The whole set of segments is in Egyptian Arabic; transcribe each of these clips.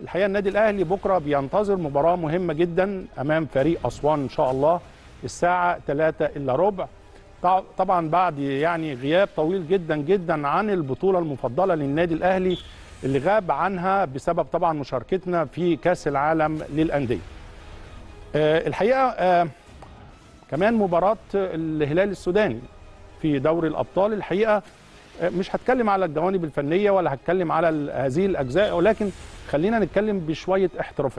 الحقيقه النادي الاهلي بكره بينتظر مباراه مهمه جدا امام فريق اسوان ان شاء الله الساعه 3 الا ربع طع- طبعا بعد يعني غياب طويل جدا جدا عن البطوله المفضله للنادي الاهلي اللي غاب عنها بسبب طبعا مشاركتنا في كاس العالم للانديه. آه، الحقيقه آه، كمان مباراه الهلال السوداني في دوري الابطال الحقيقه آه، مش هتكلم على الجوانب الفنيه ولا هتكلم على ال- هذه الاجزاء ولكن خلينا نتكلم بشويه احترافيه.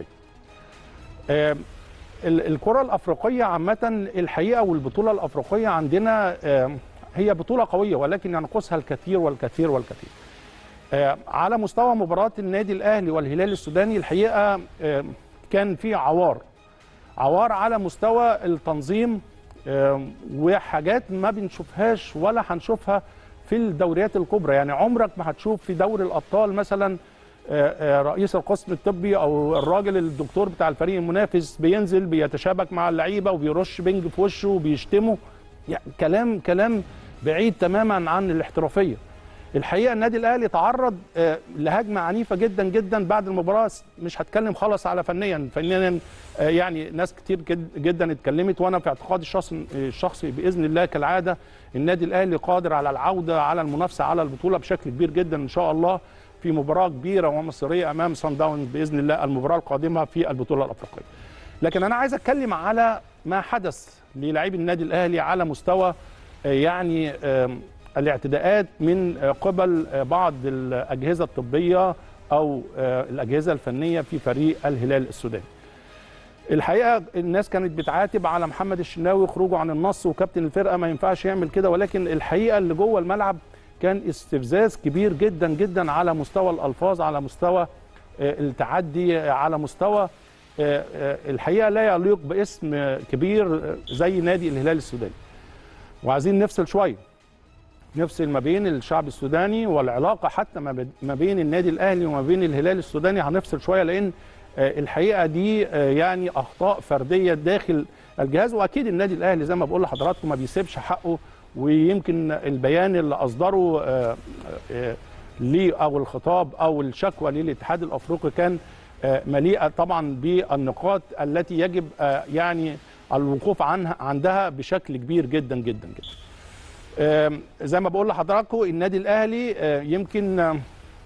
آه، ال- الكره الافريقيه عامه الحقيقه والبطوله الافريقيه عندنا آه، هي بطوله قويه ولكن ينقصها الكثير والكثير والكثير. آه، على مستوى مباراه النادي الاهلي والهلال السوداني الحقيقه آه، كان في عوار عوار على مستوى التنظيم آه، وحاجات ما بنشوفهاش ولا هنشوفها في الدوريات الكبرى يعني عمرك ما هتشوف في دوري الابطال مثلا آه، آه، رئيس القسم الطبي او الراجل الدكتور بتاع الفريق المنافس بينزل بيتشابك مع اللعيبه وبيرش بنج في وشه وبيشتمه يعني كلام كلام بعيد تماما عن الاحترافيه الحقيقه النادي الاهلي تعرض آه، لهجمه عنيفه جدا جدا بعد المباراه مش هتكلم خالص على فنيا فنيا آه، يعني ناس كتير جد- جدا اتكلمت وانا في اعتقادي الشخصي الشخصي باذن الله كالعاده النادي الاهلي قادر على العوده على المنافسه على البطوله بشكل كبير جدا ان شاء الله في مباراه كبيره ومصيريه امام سان داونز باذن الله المباراه القادمه في البطوله الافريقيه. لكن انا عايز اتكلم على ما حدث للاعبي النادي الاهلي على مستوى آه، يعني آم، الاعتداءات من آه، قبل آه، بعض الاجهزه الطبيه او آه، الاجهزه الفنيه في فريق الهلال السوداني. الحقيقه الناس كانت بتعاتب على محمد الشناوي خروجه عن النص وكابتن الفرقه ما ينفعش يعمل كده ولكن الحقيقه اللي جوه الملعب كان استفزاز كبير جدا جدا على مستوى الالفاظ على مستوى آه، التعدي آه، على مستوى آه، آه، الحقيقه لا يليق باسم آه، كبير آه، زي نادي الهلال السوداني وعايزين نفصل شويه نفصل ما بين الشعب السوداني والعلاقه حتى ما بد- ما بين النادي الاهلي وما بين الهلال السوداني هنفصل شويه لان آه، الحقيقه دي آه، يعني اخطاء فرديه داخل الجهاز واكيد النادي الاهلي زي ما بقول لحضراتكم ما بيسيبش حقه ويمكن البيان اللي اصدره آه، آه، ليه او الخطاب او الشكوى للاتحاد الافريقي كان آه، مليئه طبعا بالنقاط التي يجب آه، يعني الوقوف عنها عندها بشكل كبير جدا جدا جدا. آم، زي ما بقول لحضراتكم النادي الاهلي آه، يمكن آه،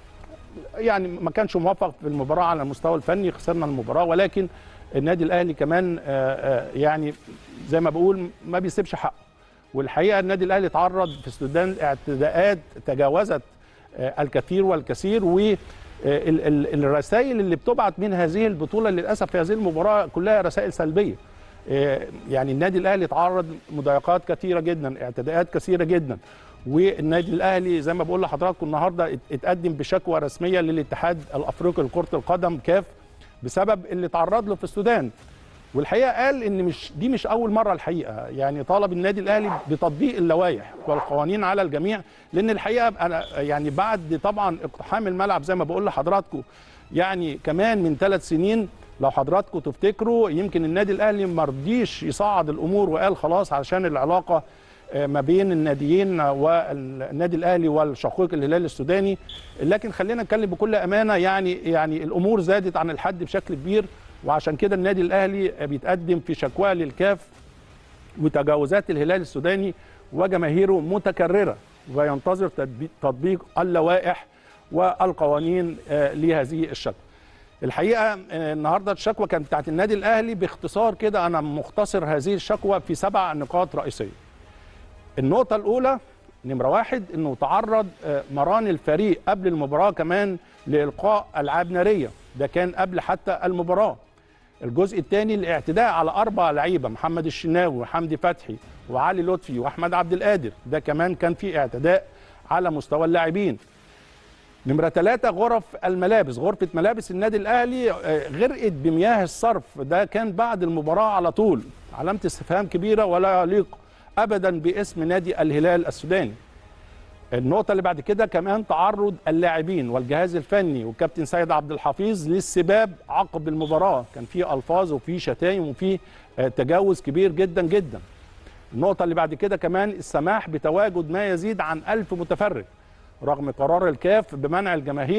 يعني ما كانش موفق في المباراه على المستوى الفني خسرنا المباراه ولكن النادي الاهلي كمان آه، آه، يعني زي ما بقول ما بيسيبش حقه والحقيقه النادي الاهلي تعرض في السودان اعتداءات تجاوزت آه، الكثير والكثير و ال- ال- الرسائل اللي بتبعت من هذه البطوله للاسف في هذه المباراه كلها رسائل سلبيه آه، يعني النادي الاهلي تعرض مضايقات كثيره جدا اعتداءات كثيره جدا والنادي الاهلي زي ما بقول لحضراتكم النهارده ات- اتقدم بشكوى رسميه للاتحاد الافريقي لكره القدم كاف بسبب اللي تعرض له في السودان والحقيقه قال ان مش دي مش اول مره الحقيقه يعني طالب النادي الاهلي بتطبيق اللوائح والقوانين على الجميع لان الحقيقه انا يعني بعد طبعا اقتحام الملعب زي ما بقول لحضراتكم يعني كمان من ثلاث سنين لو حضراتكم تفتكروا يمكن النادي الاهلي ما رضيش يصعد الامور وقال خلاص علشان العلاقه آه، ما بين الناديين والنادي الاهلي والشقيق الهلال السوداني لكن خلينا نتكلم بكل امانه يعني يعني الامور زادت عن الحد بشكل كبير وعشان كده النادي الاهلي بيتقدم في شكوى للكاف وتجاوزات الهلال السوداني وجماهيره متكرره وينتظر تطبيق- تطبيق اللوائح والقوانين آه، لهذه الشكوى. الحقيقه آه، النهارده الشكوى كانت بتاعت النادي الاهلي باختصار كده انا مختصر هذه الشكوى في سبع نقاط رئيسيه. النقطه الاولى نمره واحد انه تعرض آه، مران الفريق قبل المباراه كمان لالقاء العاب ناريه ده كان قبل حتى المباراه. الجزء الثاني الاعتداء على اربع لعيبه محمد الشناوي وحمدي فتحي وعلي لطفي واحمد عبد القادر ده كمان كان في اعتداء على مستوى اللاعبين نمرة ثلاثة غرف الملابس غرفة ملابس النادي الأهلي آه، غرقت بمياه الصرف ده كان بعد المباراة على طول علامة استفهام كبيرة ولا يليق أبدا باسم نادي الهلال السوداني النقطة اللي بعد كده كمان تعرض اللاعبين والجهاز الفني والكابتن سيد عبد الحفيظ للسباب عقب المباراة كان في ألفاظ وفي شتايم وفي آه، تجاوز كبير جدا جدا النقطة اللي بعد كده كمان السماح بتواجد ما يزيد عن ألف متفرج رغم قرار الكاف بمنع الجماهير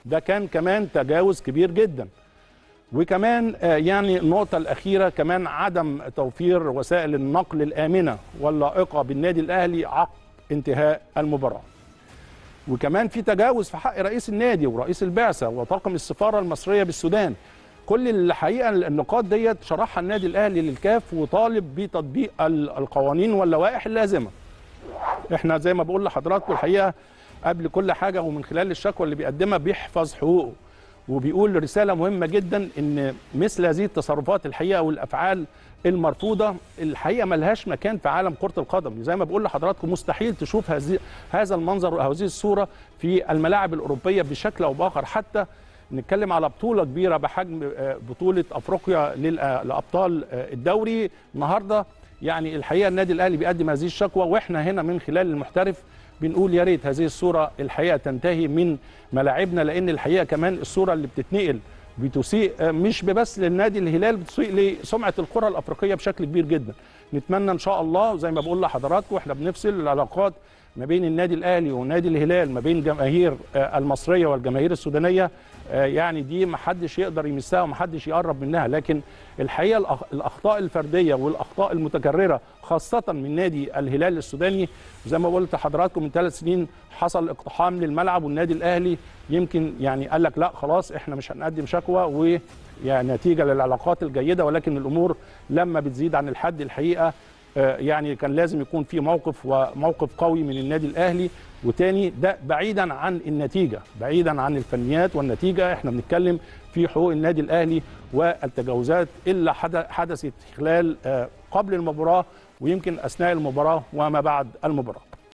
ده كان كمان تجاوز كبير جدا وكمان آه، يعني النقطة الأخيرة كمان عدم توفير وسائل النقل الآمنة واللائقة بالنادي الأهلي عقب انتهاء المباراة وكمان في تجاوز في حق رئيس النادي ورئيس البعثة وطاقم السفارة المصرية بالسودان كل الحقيقة النقاط ديت شرحها النادي الأهلي للكاف وطالب بتطبيق ال- القوانين واللوائح اللازمة احنا زي ما بقول لحضراتكم الحقيقة قبل كل حاجة ومن خلال الشكوى اللي بيقدمها بيحفظ حقوقه وبيقول رسالة مهمة جدا ان مثل هذه التصرفات الحقيقة والافعال المرفوضة الحقيقة ملهاش مكان في عالم كرة القدم زي ما بقول لحضراتكم مستحيل تشوف هذه هذا المنظر وهذه الصورة في الملاعب الأوروبية بشكل أو بآخر حتى نتكلم على بطولة كبيرة بحجم آه، بطولة أفريقيا لل- آه، لأبطال آه، الدوري النهاردة يعني الحقيقة النادي الأهلي بيقدم هذه الشكوى وإحنا هنا من خلال المحترف بنقول يا ريت هذه الصورة الحقيقة تنتهي من ملاعبنا لأن الحقيقة كمان الصورة اللي بتتنقل بتسيء آه، مش بس للنادي الهلال بتسيء لسمعة الكرة الأفريقية بشكل كبير جدا نتمنى إن شاء الله زي ما بقول لحضراتكم إحنا بنفصل العلاقات ما بين النادي الاهلي ونادي الهلال ما بين جماهير آه، المصريه والجماهير السودانيه آه، يعني دي ما حدش يقدر يمسها وما حدش يقرب منها لكن الحقيقه الأخ- الاخطاء الفرديه والاخطاء المتكرره خاصه من نادي الهلال السوداني زي ما قلت لحضراتكم من ثلاث سنين حصل اقتحام للملعب والنادي الاهلي يمكن يعني قال لك لا خلاص احنا مش هنقدم شكوى و يعني نتيجه للعلاقات الجيده ولكن الامور لما بتزيد عن الحد الحقيقه آه، يعني كان لازم يكون في موقف وموقف قوي من النادي الاهلي وتاني ده بعيدا عن النتيجه بعيدا عن الفنيات والنتيجه احنا بنتكلم في حقوق النادي الاهلي والتجاوزات اللي حد- حدثت خلال آه، قبل المباراه ويمكن اثناء المباراه وما بعد المباراه